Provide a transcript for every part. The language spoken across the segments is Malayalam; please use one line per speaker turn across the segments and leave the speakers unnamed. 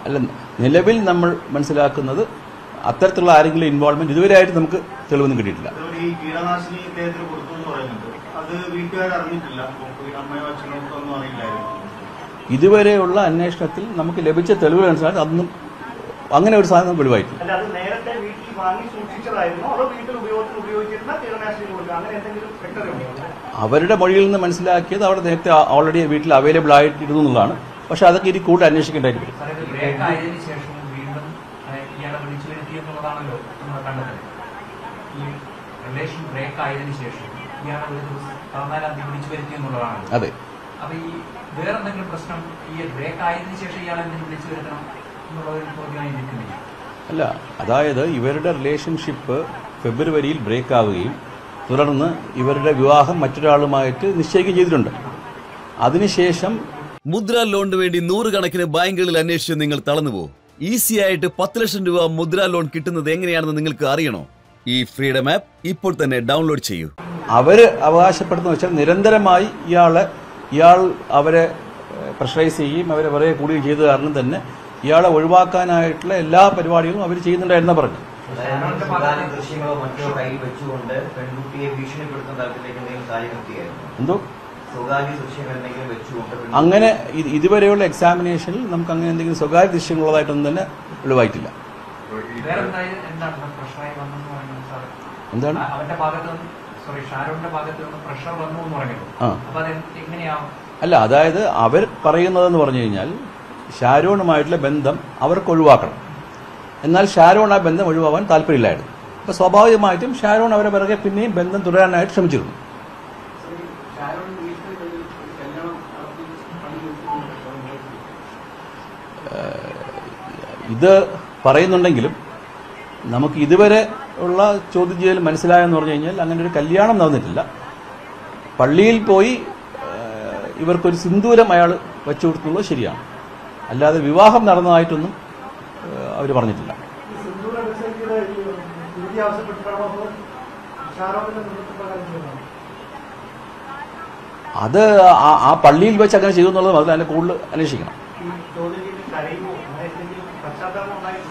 അല്ല നിലവിൽ നമ്മൾ മനസ്സിലാക്കുന്നത് അത്തരത്തിലുള്ള ആരെങ്കിലും ഇൻവോൾവ്മെന്റ് ഇതുവരെയായിട്ട് നമുക്ക് തെളിവൊന്നും കിട്ടിയിട്ടില്ല
അതുപോലെ ഈ കീടനാശിനി ഇദ്ദേഹത്തിന് കൊടുത്തു എന്ന് പറയുന്നുണ്ട് അത് വീട്ടുകാർ അറിഞ്ഞിട്ടില്ല അപ്പൊ അമ്മയോ അച്ഛനോ ഒന്നും അറിയില്ലായിരുന്നു
ഇതുവരെയുള്ള അന്വേഷണത്തിൽ നമുക്ക് ലഭിച്ച തെളിവുകൾ അനുസരിച്ച് അതൊന്നും അങ്ങനെ ഒരു സാധനം വെളിവായിട്ടില്ല
അല്ല അത് നേരത്തെ വീട്ടിൽ വാങ്ങി സൂക്ഷിച്ചതായിരുന്നോ അതോ വീട്ടിൽ ഉപയോഗത്തിന് ഉപയോഗിച്ചിരുന്ന കീടനാശിനി കൊടുക്കുക അങ്ങനെ എന്തെങ്കിലും വ്യക്തതയുണ്ടോ
അവരുടെ മൊഴിയിൽ നിന്ന് മനസ്സിലാക്കിയത് അവിടെ നേരത്തെ ഓൾറെഡി വീട്ടിൽ അവൈലബിൾ ആയിട്ടിരുന്നു എന്നുള്ളതാണ് പക്ഷെ അതൊക്കെ ഇനി കൂടുതൽ അന്വേഷിക്കേണ്ടതായിട്ട് വരും
സാറേ, ഇത് ബ്രേക്ക് ആയതിനു ശേഷം വീണ്ടും ഏഹ്, ഇയാളെ വിളിച്ചു വരുത്തി എന്നുള്ളതാണല്ലോ നമ്മൾ കണ്ടത് ഈ റിലേഷൻ ബ്രേക്ക് ആയതിനു ശേഷം ഇയാളെ ഒരു ദിവസം പതിനാലാം തീയതി വിളിച്ചു വരുത്തി എന്നുള്ളതാണ്
അതെ
അപ്പൊ ഈ വേറെന്തെങ്കിലും പ്രശ്നം ഈ ബ്രേക്ക് ആയതിനു ശേഷം ഇയാളെ എന്തെങ്കിലും വിളിച്ചു വരുത്തണം എന്നുള്ള ഒരു ചോദ്യമായി നിൽക്കുന്നില്ല
അല്ല അതായത് ഇവരുടെ റിലേഷൻഷിപ്പ് ഫെബ്രുവരിയിൽ ബ്രേക്ക് ആവുകയും തുടർന്ന് ഇവരുടെ വിവാഹം മറ്റൊരാളുമായിട്ട് നിശ്ചയിക്കുകയും ചെയ്തിട്ടുണ്ട് അതിനുശേഷം
മുദ്ര ലോണിന് വേണ്ടി നൂറുകണക്കിന് ബാങ്കുകളിൽ അന്വേഷിച്ച് നിങ്ങൾ തളർന്നുപോകും ഈസി ആയിട്ട് പത്ത് ലക്ഷം രൂപ മുദ്ര ലോൺ കിട്ടുന്നത് എങ്ങനെയാണെന്ന് നിങ്ങൾക്ക് അറിയണോ ഈ ഫ്രീഡം ആപ്പ് ഇപ്പോൾ തന്നെ ഡൗൺലോഡ് ചെയ്യൂ
അവര് അവകാശപ്പെടുന്ന വെച്ചാൽ നിരന്തരമായി ഇയാളെ ഇയാൾ അവരെ പ്രഷറൈസ് ചെയ്യുകയും അവരെ വെറുതെ കൂടുകയും ചെയ്ത കാരണം തന്നെ ഇയാളെ ഒഴിവാക്കാനായിട്ടുള്ള എല്ലാ പരിപാടികളും അവർ ചെയ്യുന്നുണ്ടായിരുന്ന പറഞ്ഞു
അതായത് സ്വകാര്യ ദൃശ്യങ്ങളോ മറ്റോ കയ്യിൽ വെച്ചുകൊണ്ട് പെൺകുട്ടിയെ ഭീഷണിപ്പെടുത്തുന്ന തരത്തിലേക്ക് എന്തെങ്കിലും കാര്യം എത്തിയായിരുന്നു
എന്തോ
സ്വകാര്യ ദൃശ്യങ്ങൾ എന്തെങ്കിലും വെച്ചുകൊണ്ട് പെൺകുട്ടിയെ-
അങ്ങനെ ഇത് ഇതുവരെയുള്ള എക്സാമിനേഷനിൽ നമുക്ക് അങ്ങനെ എന്തെങ്കിലും സ്വകാര്യ ദൃശ്യങ്ങളുള്ളതായിട്ടൊന്നും തന്നെ വെളിവായിട്ടില്ല
വേറെ എന്തായാലും എന്താണ് പ്രഷറായി വന്നെന്ന് പറയുന്നത് സാറേ
എന്താണ്
ആ, അവന്റെ ഭാഗത്ത് നിന്ന് സോറി ഷാരോണിന്റെ ഭാഗത്ത് നിന്ന് പ്രഷർ വന്നു എന്ന് പറയുന്നു
ആ.
അപ്പൊ അത് എങ്ങനെയാവും
അല്ല അതായത് അവർ പറയുന്നതെന്ന് പറഞ്ഞു കഴിഞ്ഞാൽ ഷാരോണുമായിട്ടുള്ള ബന്ധം അവർക്ക് ഒഴിവാക്കണം എന്നാൽ ഷാരോൺ ആ ബന്ധം ഒഴിവാക്കാൻ താല്പര്യമില്ലായിരുന്നു അപ്പോൾ സ്വാഭാവികമായിട്ടും ഷാരോൺ അവരെ പിറകെ പിന്നെയും ബന്ധം തുടരാനായിട്ട് ശ്രമിച്ചിരുന്നു ഇത് പറയുന്നുണ്ടെങ്കിലും നമുക്ക് ഇതുവരെ ഉള്ള ചോദ്യം ചെയ്യൽ മനസ്സിലായെന്ന് പറഞ്ഞു കഴിഞ്ഞാൽ അങ്ങനെ ഒരു കല്യാണം നടന്നിട്ടില്ല പള്ളിയിൽ പോയി ഏഹ്, ഇവർക്കൊരു സിന്ദൂരം അയാൾ വെച്ചു കൊടുത്തുള്ളത് ശരിയാണ് അല്ലാതെ വിവാഹം നടന്നതായിട്ടൊന്നും അവർ പറഞ്ഞിട്ടില്ല
ഈ സിന്ധൂര അനുസരിച്ചുള്ള ഈ യുവതി ആവശ്യപ്പെട്ടിട്ടാണോ അതോ ഷാരോണിന്റെ നിർദ്ദേശപ്രകാരം ചെയ്തതാണോ
അത് ആ- ആ പള്ളിയിൽ വെച്ച് അങ്ങനെ ചെയ്തു എന്നുള്ളത് അതിൽ അതിനെ കൂടുതൽ അന്വേഷിക്കണം
ഈ ചോദ്യം ചെയ്ത് കരയുമോ അങ്ങനെ എന്തെങ്കിലും പശ്ചാത്തലം ഉണ്ടായിട്ടുണ്ടോ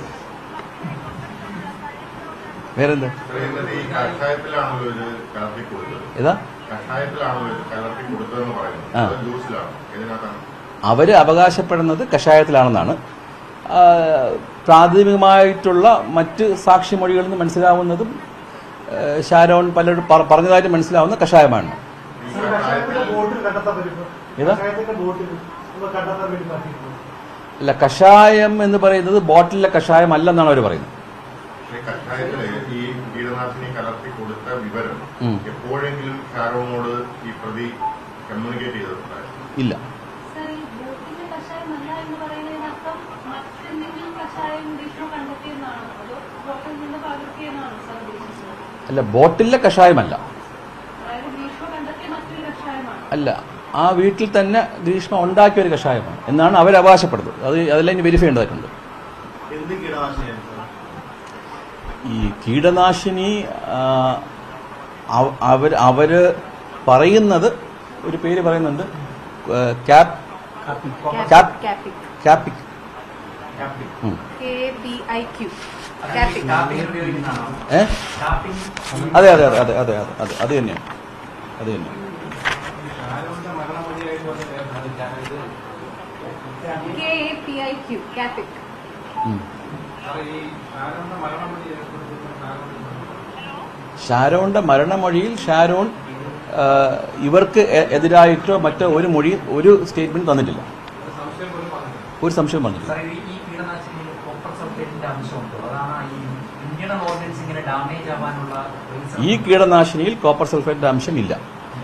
വേറെന്താ
പറയുന്നത് ഈ കഷായത്തിലാണല്ലോ ഇത് കലർത്തി കൊടുത്തത്
ഏതാ
കഷായത്തിലാണല്ലോ ഇത് കലർത്തി കൊടുത്തതെന്ന് പറയുന്നത്
ആ.
അത് ജ്യൂസിലാണ് ഇതിനകത്താണ്
അവർ അവകാശപ്പെടുന്നത് കഷായത്തിലാണെന്നാണ് ആ, പ്രാഥമികമായിട്ടുള്ള മറ്റ് സാക്ഷിമൊഴികളിൽ നിന്ന് മനസ്സിലാവുന്നതും ഏ, ഷാരോൺ പലരും പറ- പറഞ്ഞതായിട്ട് മനസ്സിലാവുന്ന കഷായമാണ്
ഈ
കഷായത്തിന്റെ
കഷായത്തിൽ
ബോട്ടിൽ കണ്ടെത്താൻ പറ്റുമോ
ഏതാ?
കഷായത്തിന്റെ ബോട്ടിൽ ഒന്ന് കണ്ടെത്താൻ വേണ്ടി സാധിക്കുമോ
അല്ല കഷായം എന്ന് പറയുന്നത് ബോട്ടിലെ കഷായം അല്ലെന്നാണ് അവർ പറയുന്നത്
ഈ കഷായത്തില് ഈ കീടനാശിനി കലർത്തി കൊടുത്ത വിവരം
ഉം.
എപ്പോഴെങ്കിലും ഷാരോണിനോട് ഈ പ്രതി കമ്മ്യൂണിക്കേറ്റ് ചെയ്തിട്ടുണ്ടായിരുന്നു
ഇല്ല
സർ, ഈ ബോട്ടിലെ കഷായമല്ല എന്ന് പറയുന്നതിനർത്ഥം മറ്റെന്തെങ്കിലും കഷായം വിഷ്ണു കണ്ടെത്തിയെന്നാണോ അതോ ബോട്ടിൽ നിന്ന് പകർത്തിയെന്നാണോ സർ ഉദ്ദേശിച്ചത്
അല്ല ബോട്ടിലെ കഷായമല്ല
അതായത് വിഷ്ണു കണ്ടെത്തിയ മറ്റൊരു കഷായമാണ്
അല്ല ആ വീട്ടിൽ തന്നെ ഗ്രീഷ്മ ഉണ്ടാക്കിയ ഒരു കഷായമാണ് എന്നാണ് അവർ അവകാശപ്പെടുന്നത് അത് അതെല്ലാം ഇനി വെരിഫൈ ചെയ്യേണ്ടതായിട്ടുണ്ട്
എന്ത് കീടനാശിനിയാണ് സാർ
ഈ കീടനാശിനി ആ, അവ- അവർ അവര് പറയുന്നത് ഒരു പേര് പറയുന്നുണ്ട് ഏ, ക്യാപ് ക്യാപ് ക്യാപിക് ഉം.
K B I Q
tapping ഉപയോഗിക്കുന്നതാണോ
ഏ
ടാപ്പിംഗ്
അതെ അതെ അതെ അതെ അതെ അതെ അതെ അത് തന്നെയാണ് അത് തന്നെയാണ്
K A P I Q Kapiq
ഉം. ഷാരോണിന്റെ മരണമൊഴിയിൽ ഷാരോൺ ആ, ഇവർക്ക് എ- എതിരായിട്ടോ മറ്റോ ഒരു മൊഴി ഒരു സ്റ്റേറ്റ്മെന്റ് തന്നിട്ടില്ല ഒരു സംശയം പറഞ്ഞിട്ടില്ല
സാർ ഈ ഈ കീടനാശിനിയിൽ കോപ്പർ സൾഫേറ്റിന്റെ അംശമുണ്ടോ അതാണ് ഈ ഇന്ത്യൻ ഓർഗൻസ് ഇങ്ങനെ ഡാമേജ് ആവാനുള്ള reason?
ഈ കീടനാശിനിയിൽ കോപ്പർ സൾഫേറ്റിന്റെ അംശം ഇല്ല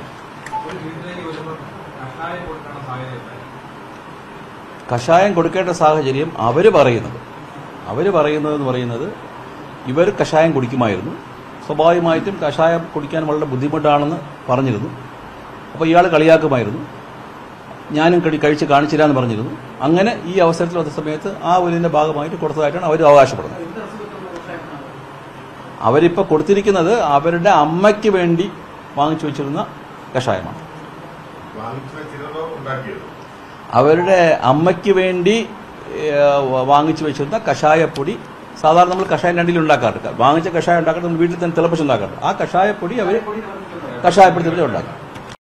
കഷായം കൊടുക്കേണ്ട സാഹചര്യം അവർ പറയുന്നത് അവർ പറയുന്നത് എന്ന് പറയുന്നത് ഇവർ കഷായം കുടിക്കുമായിരുന്നു സ്വാഭാവികമായിട്ടും കഷായം കുടിക്കാൻ വളരെ ബുദ്ധിമുട്ടാണെന്ന് പറഞ്ഞിരുന്നു അപ്പോൾ ഇയാൾ കളിയാക്കുമായിരുന്നു ഞാനും കടി കഴിച്ച് കാണിച്ചില്ലാന്ന് പറഞ്ഞിരുന്നു അങ്ങനെ ഈ അവസരത്തിൽ വന്ന സമയത്ത് ആ ഒരിതിന്റെ ഭാഗമായിട്ട് കൊടുത്തതായിട്ടാണ് അവർ അവകാശപ്പെടുന്നത് അവരിപ്പോൾ കൊടുത്തിരിക്കുന്നത് അവരുടെ അമ്മയ്ക്ക് വേണ്ടി വാങ്ങിച്ചു വെച്ചിരുന്ന കഷായമാണ്
വാങ്ങിച്ചു വെച്ചിരുന്നോ ഉണ്ടാക്കിയത്
അവരുടെ അമ്മയ്ക്ക് വേണ്ടി ഏഹ്, വാങ്ങിച്ചു വെച്ചിരുന്ന കഷായപ്പൊടി സാധാരണ നമ്മൾ കഷായം രണ്ടിൽ ഉണ്ടാക്കാറുണ്ട് വാങ്ങിച്ച കഷായം ഉണ്ടാക്കാറ് നമ്മൾ വീട്ടിൽ തന്നെ തിളപ്പിച്ചുണ്ടാക്കാറുണ്ട് ആ കഷായപ്പൊടി അവർ കഷായപ്പൊടി തന്നെ ഉണ്ടാക്കും